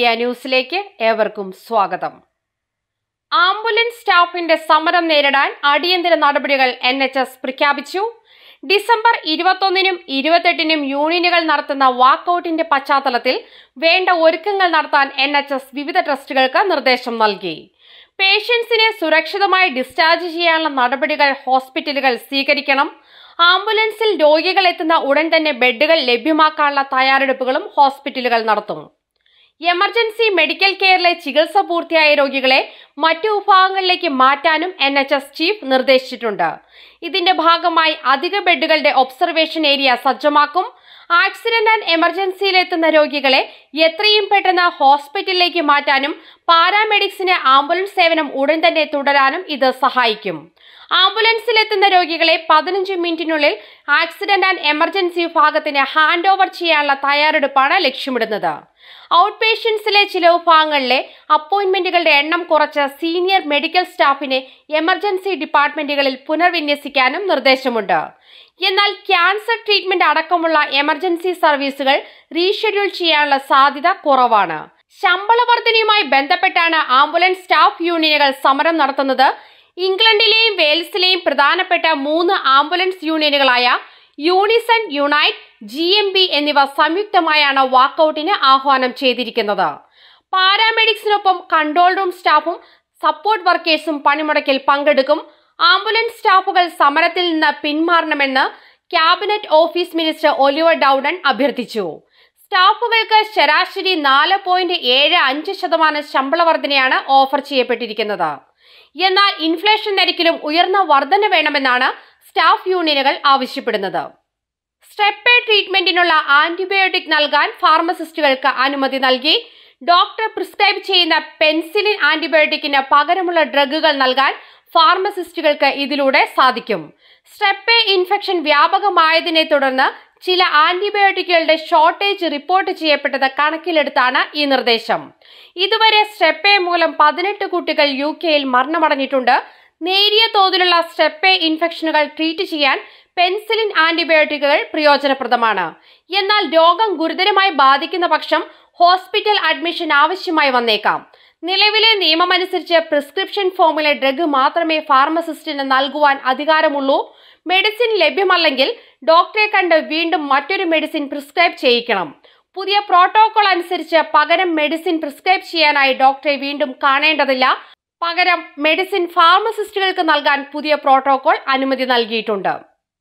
Media ന്യൂസിലേക്ക് ഏവർക്കും സ്വാഗതം ആംബുലൻസ് സ്റ്റാഫിന്റെ സമരം നേരിടാൻ അടിയന്തര നടപടികൾ എൻ എച്ച് എസ് പ്രഖ്യാപിച്ചു ഡിസംബർ ഇരുപത്തൊന്നിനും ഇരുപത്തെട്ടിനും യൂണിയനുകൾ നടത്തുന്ന വാക്കൌട്ടിന്റെ പശ്ചാത്തലത്തിൽ വേണ്ട ഒരുക്കങ്ങൾ നടത്താൻ എൻ എച്ച് എസ് വിവിധ ട്രസ്റ്റുകൾക്ക് നിർദ്ദേശം നൽകി പേഷ്യൻസിനെ സുരക്ഷിതമായി ഡിസ്ചാർജ് ചെയ്യാനുള്ള നടപടികൾ ഹോസ്പിറ്റലുകൾ സ്വീകരിക്കണം ആംബുലൻസിൽ രോഗികൾ എത്തുന്ന ഉടൻ തന്നെ ബെഡുകൾ ലഭ്യമാക്കാനുള്ള തയ്യാറെടുപ്പുകളും ഹോസ്പിറ്റലുകൾ നടത്തും എമർജൻസി മെഡിക്കൽ കെയറിലെ ചികിത്സ പൂർത്തിയായ രോഗികളെ മറ്റു വിഭാഗങ്ങളിലേക്ക് മാറ്റാനും എൻ എച്ച് എസ് ചീഫ് നിർദ്ദേശിച്ചിട്ടുണ്ട് ഇതിന്റെ ഭാഗമായി അധിക ബെഡുകളുടെ ഒബ്സർവേഷൻ ഏരിയ സജ്ജമാക്കും ആക്സിഡന്റ് ആൻഡ് എമർജൻസിയിലെത്തുന്ന രോഗികളെ എത്രയും പെട്ടെന്ന് ഹോസ്പിറ്റലിലേക്ക് മാറ്റാനും പാരാമെഡിക്സിന് ആംബുലൻസ് സേവനം ഉടൻ തന്നെ തുടരാനും ഇത് സഹായിക്കും ആംബുലൻസിലെത്തുന്ന രോഗികളെ പതിനഞ്ച് മിനിറ്റിനുള്ളിൽ ആക്സിഡന്റ് ആൻഡ് എമർജൻസി വിഭാഗത്തിന് ഹാൻഡ് ഓവർ ചെയ്യാനുള്ള തയ്യാറെടുപ്പാണ് ലക്ഷ്യമിടുന്നത് ഔട്ട് പേഷ്യൻസിലെ ചില വിഭാഗങ്ങളിലെ അപ്പോയിന്റ്മെന്റുകളുടെ എണ്ണം കുറച്ച് സീനിയർ മെഡിക്കൽ സ്റ്റാഫിനെ എമർജൻസി ഡിപ്പാർട്ട്മെന്റുകളിൽ പുനർവിന്യസിക്കാനും നിർദ്ദേശമുണ്ട് എന്നാൽ ക്യാൻസർ ട്രീറ്റ്മെന്റ് അടക്കമുള്ള എമർജൻസി സർവീസുകൾ റീഷെഡ്യൂൾ ചെയ്യാനുള്ള സാധ്യത കുറവാണ് ശമ്പള വർധനയുമായി ബന്ധപ്പെട്ടാണ് ആംബുലൻസ് സ്റ്റാഫ് യൂണിയനുകൾ സമരം നടത്തുന്നത് ഇംഗ്ലണ്ടിലെയും വെയിൽസിലെയും പ്രധാനപ്പെട്ട മൂന്ന് ആംബുലൻസ് യൂണിയനുകളായ Unison Unite G M B എന്നിവ സംയുക്തമായാണ് വാക്കൌട്ടിന് ആഹ്വാനം ചെയ്തിരിക്കുന്നത് പാരാമെഡിക്സിനൊപ്പം കൺട്രോൾ റൂം സ്റ്റാഫും സപ്പോർട്ട് വർക്കേഴ്സും പണിമുടക്കിൽ പങ്കെടുക്കും ആംബുലൻസ് സ്റ്റാഫുകൾ സമരത്തിൽ നിന്ന് പിന്മാറണമെന്ന് cabinet office minister Oliver Dowden അഭ്യർത്ഥിച്ചു സ്റ്റാഫുകൾക്ക് ശരാശരി നാല് പോയിന്റ് ഏഴ് അഞ്ച് ശതമാനം ശമ്പള വർധനയാണ് ഓഫർ ചെയ്യപ്പെട്ടിരിക്കുന്നത് എന്നാൽ ഇൻഫ്ലേഷൻ നിരക്കിലും ഉയർന്ന വർധന വേണമെന്നാണ് സ്റ്റാഫ് യൂണിയനുകൾ ആവശ്യപ്പെടുന്നത് സ്ട്രെപ്പേ ട്രീറ്റ്മെന്റിനുള്ള ആന്റിബയോട്ടിക് നൽകാൻ ഫാർമസിസ്റ്റുകൾക്ക് അനുമതി നൽകി ഡോക്ടർ പ്രിസ്ക്രൈബ് ചെയ്യുന്ന പെൻസിലിൻ ആന്റിബയോട്ടിക്കിന് പകരമുള്ള ഡ്രഗുകൾ നൽകാൻ ഫാർമസിസ്റ്റുകൾക്ക് ഇതിലൂടെ സാധിക്കും സ്ട്രെപ്പേ ഇൻഫെക്ഷൻ വ്യാപകമായതിനെ തുടർന്ന് ചില ആന്റിബയോട്ടിക്കുകളുടെ ഷോർട്ടേജ് റിപ്പോർട്ട് ചെയ്യപ്പെട്ടത് കണക്കിലെടുത്താണ് ഈ നിർദ്ദേശം ഇതുവരെ സ്ട്രെപ്പേ മൂലം പതിനെട്ട് കുട്ടികൾ യു കെയിൽ മരണമടഞ്ഞിട്ടുണ്ട് നേരിയ തോതിലുള്ള സ്ട്രെപ്പേ ഇൻഫെക്ഷനുകൾ ട്രീറ്റ് ചെയ്യാൻ പെൻസിലിൻ ആന്റിബയോട്ടിക്കുകൾ പ്രയോജനപ്രദമാണ് എന്നാൽ രോഗം ഗുരുതരമായി ബാധിക്കുന്ന പക്ഷം ഹോസ്പിറ്റൽ അഡ്മിഷൻ ആവശ്യമായി വന്നേക്കാം നിലവിലെ നിയമമനുസരിച്ച് പ്രിസ്ക്രിപ്ഷൻ ഫോമിലെ ഡ്രഗ് മാത്രമേ ഫാർമസിസ്റ്റിന് നൽകുവാൻ അധികാരമുള്ളൂ മെഡിസിൻ ലഭ്യമല്ലെങ്കിൽ ഡോക്ടറെ കണ്ട് വീണ്ടും മറ്റൊരു മെഡിസിൻ പ്രിസ്ക്രൈബ് ചെയ്യിക്കണം പുതിയ പ്രോട്ടോകോൾ അനുസരിച്ച് പകരം മെഡിസിൻ പ്രിസ്ക്രൈബ് ചെയ്യാനായി ഡോക്ടറെ വീണ്ടും കാണേണ്ടതില്ല പകരം മെഡിസിൻ ഫാർമസിസ്റ്റുകൾക്ക് നൽകാൻ പുതിയ പ്രോട്ടോകോൾ അനുമതി നൽകിയിട്ടുണ്ട്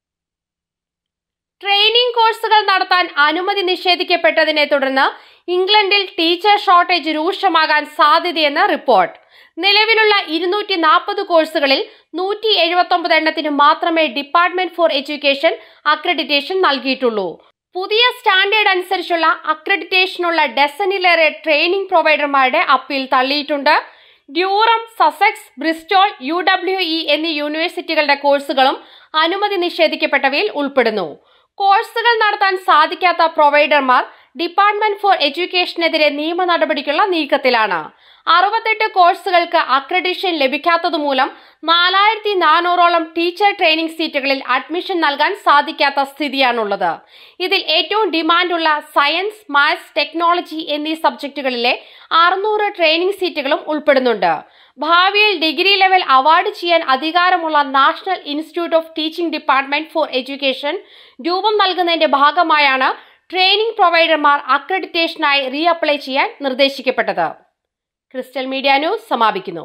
ട്രെയിനിംഗ് കോഴ്സുകൾ നടത്താൻ അനുമതി നിഷേധിക്കപ്പെട്ടതിനെ തുടർന്ന് ഇംഗ്ലണ്ടിൽ ടീച്ചർ ഷോർട്ടേജ് രൂക്ഷമാകാൻ സാധ്യതയെന്ന് റിപ്പോർട്ട് നിലവിലുള്ള ഇരുന്നൂറ്റി നാൽപ്പത് കോഴ്സുകളിൽ നൂറ്റി എഴുപത്തി ഒമ്പത് എണ്ണത്തിന് മാത്രമേ ഡിപ്പാർട്ട്മെന്റ് ഫോർ എഡ്യൂക്കേഷൻ അക്രഡിറ്റേഷൻ നൽകിയിട്ടുള്ളൂ പുതിയ സ്റ്റാൻഡേർഡ് അനുസരിച്ചുള്ള അക്രഡിറ്റേഷനുള്ള ഡസനിലേറെ ട്രെയിനിംഗ് പ്രൊവൈഡർമാരുടെ അപ്പീൽ തള്ളിയിട്ടുണ്ട് Durham Sussex Bristol U W E എന്നീ യൂണിവേഴ്സിറ്റികളുടെ കോഴ്സുകളും അനുമതി നിഷേധിക്കപ്പെട്ടവയിൽ ഉൾപ്പെടുന്നു കോഴ്സുകൾ നടത്താൻ സാധിക്കാത്ത പ്രൊവൈഡർമാർ ഡിപ്പാർട്ട്മെന്റ് ഫോർ എഡ്യൂക്കേഷനെതിരെ നിയമ നടപടിക്കുള്ള നീക്കത്തിലാണ് അറുപത്തെട്ട് കോഴ്സുകൾക്ക് അക്രഡിഷൻ ലഭിക്കാത്തതുമൂലം നാലായിരത്തി നാനൂറോളം ടീച്ചർ ട്രെയിനിംഗ് സീറ്റുകളിൽ അഡ്മിഷൻ നൽകാൻ സാധിക്കാത്ത സ്ഥിതിയാണുള്ളത് ഇതിൽ ഏറ്റവും ഡിമാൻഡുള്ള സയൻസ് മാത്സ് ടെക്നോളജി എന്നീ സബ്ജക്റ്റുകളിലെ അറുന്നൂറ് ട്രെയിനിംഗ് സീറ്റുകളും ഉൾപ്പെടുന്നുണ്ട് ഭാവിയിൽ ഡിഗ്രി ലെവൽ അവാർഡ് ചെയ്യാൻ അധികാരമുള്ള national institute of teaching department for education രൂപം നൽകുന്നതിന്റെ ഭാഗമായാണ് ട്രെയിനിംഗ് പ്രൊവൈഡർമാർ അക്രഡിറ്റേഷനായി റീ അപ്ലൈ ചെയ്യാൻ നിർദ്ദേശിക്കപ്പെട്ടത് ക്രിസ്റ്റൽ മീഡിയ ന്യൂസ് സമാപിക്കുന്നു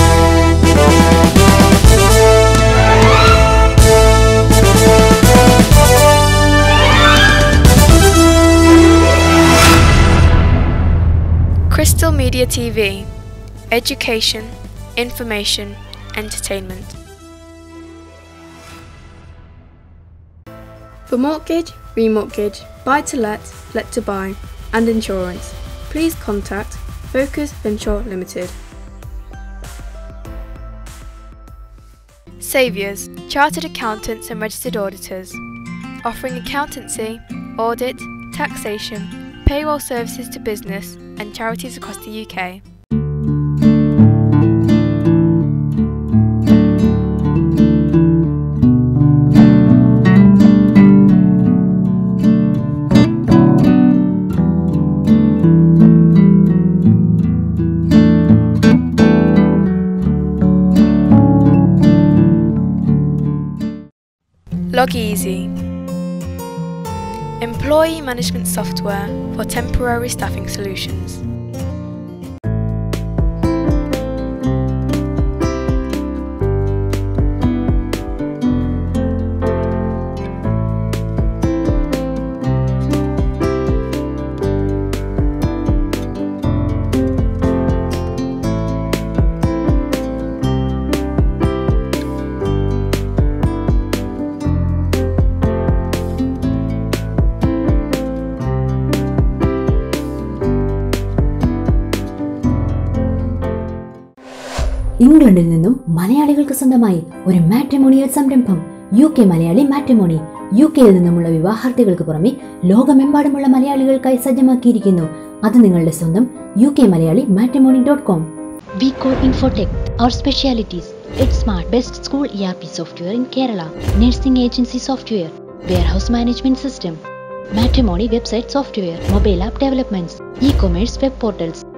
Crystal Media TV Education, Information, Entertainment. For mortgage, remortgage, buy to let, let to buy, and insurance, please contact Focus Venture Limited. Saviours, Chartered Accountants and Registered Auditors, offering accountancy, audit, taxation, payroll services to business and charities across the UK. LogEasy. Employee management software for temporary staffing solutions. ഇംഗ്ലണ്ടിൽ നിന്നും മലയാളികൾക്ക് സ്വന്തമായി ഒരു matrimonial സംരംഭം U K Malayali matrimony U കെയിൽ നിന്നുമുള്ള വിവാഹാർത്ഥികൾക്ക് പുറമെ ലോകമെമ്പാടുമുള്ള മലയാളികൾക്കായി സജ്ജമാക്കിയിരിക്കുന്നു അത് നിങ്ങളുടെ സ്വന്തം U K Malayali matrimony dot com VCore Infotech. Our specialities It's Smart, best school ERP software in Kerala, nursing agency software, warehouse management system, matrimony website software, mobile app developments, e-commerce web portals,